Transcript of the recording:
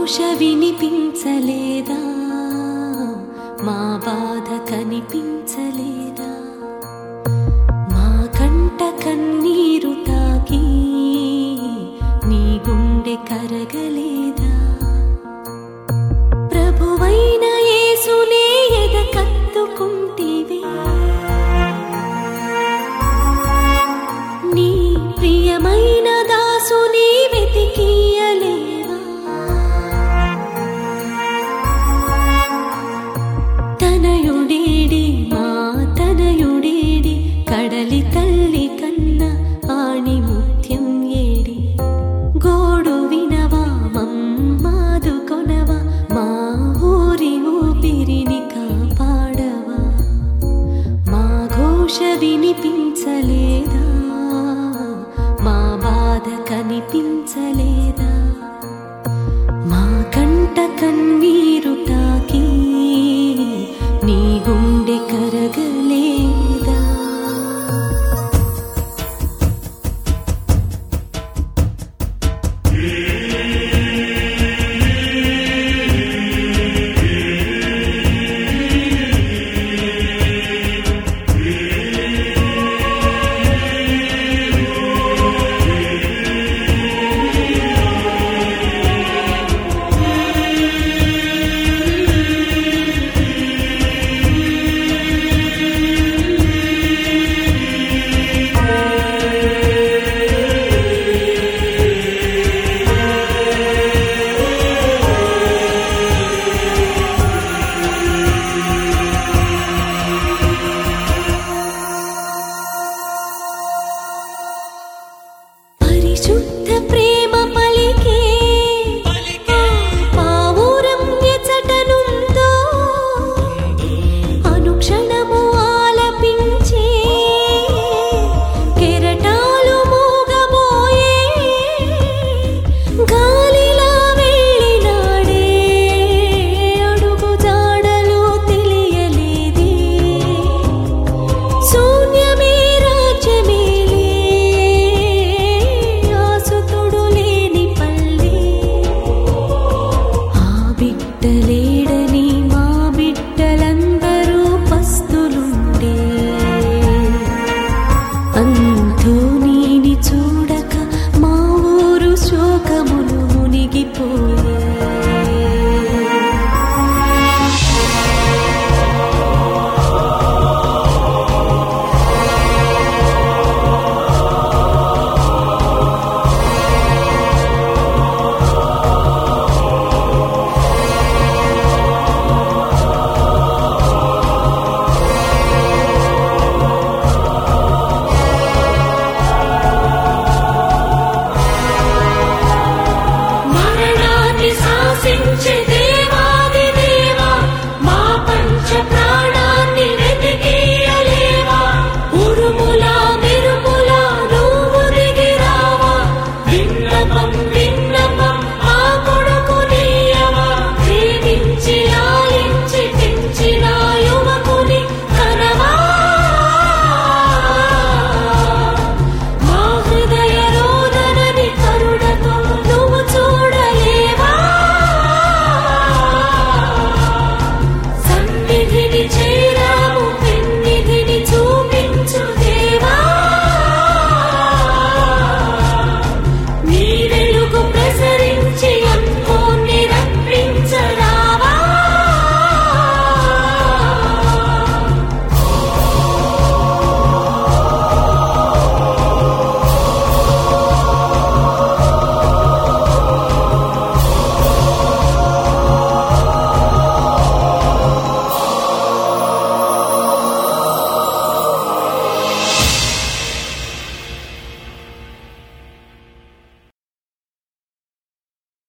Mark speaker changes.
Speaker 1: ఘోష వినిపించలేదా మా బాధ కనిపించలేదా మా కంట కన్నీరు తాకి నీ గుండె కరగలేదా ప్రభువైన యేసునే ఎద కత్తుకుంటివే నీ ప్రియమైన దాసుని వెతికియలేవా తనయుడేడి మా తనయుడేడి కడలి తల్లి కన్న ఆణి ముత్యం ఏడి గోడు వినవా మమ్మాదు కొనవా మా ఊరి ఊపిరిని కాపాడవా మా ఘోష వినిపించలేదా మా బాధ కనిపించలేదా మా కంట కన్నీరు తాకి నీ గుండె కరగలేదా పరిశుద్ధ ప్రేమ పలికే పావురం ఎచటనుందో అనుక్షణము ఆలపించే కెరటాలు మూగబోయే గాలిలా వెళ్ళినాడే అడుగు జాడలు తెలియలేదే శూన్యమే రాజ్యమేలే ఆసుతుడు లేని పల్లె ఆ బిడ్డలేడని మా బిడ్డలందరూ పస్తులుండే అంతో నీని చూడక మా ఊరు శోకములు మునిగిపోయే మరణాన్ని శాసించే